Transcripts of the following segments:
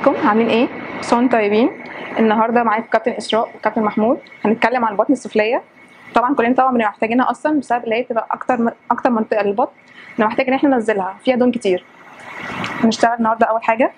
ازيكم عاملين ايه كل سنه وانتم طيبين النهارده معاكم كابتن اسراء وكابتن محمود هنتكلم عن البطن السفليه طبعا كلنا طبعا بنبقى محتاجينها اصلا بسبب اللي هي تبقى اكتر اكتر منطقه للبطن بنبقى محتاج ان احنا ننزلها فيها دهون كتير هنشتغل النهارده اول حاجه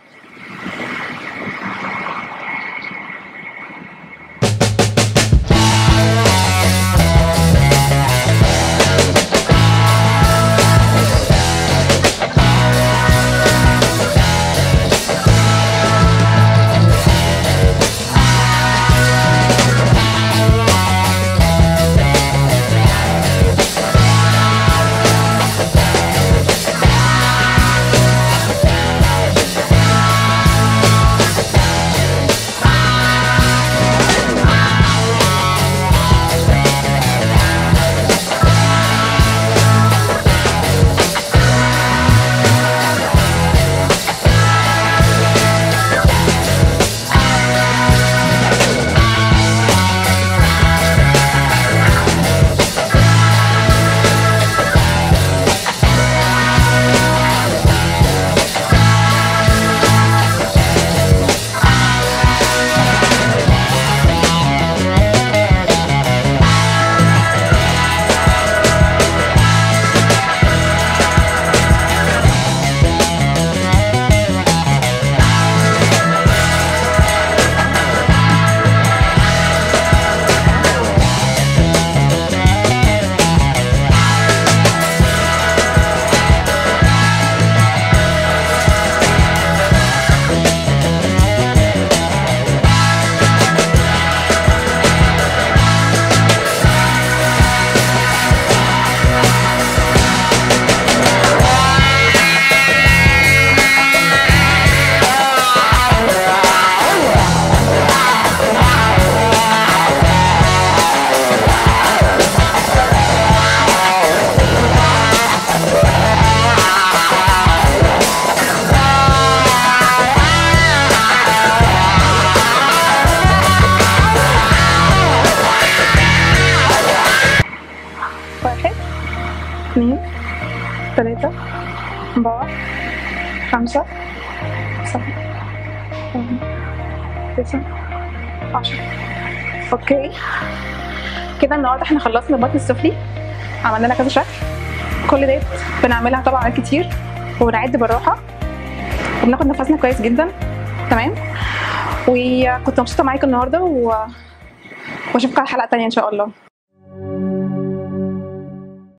واحد اثنين ثلاثة أربعة خمسة سبعة ثمانية تسعة عشرة اوكي كده النهارده احنا خلصنا البطن السفلي عملنا لها كذا شكل كل ديت بنعملها طبعا كتير وبنعد بالراحة وبناخد نفسنا كويس جدا تمام وكنت مبسوطة معاكم النهارده و... واشوفكم على حلقة تانية ان شاء الله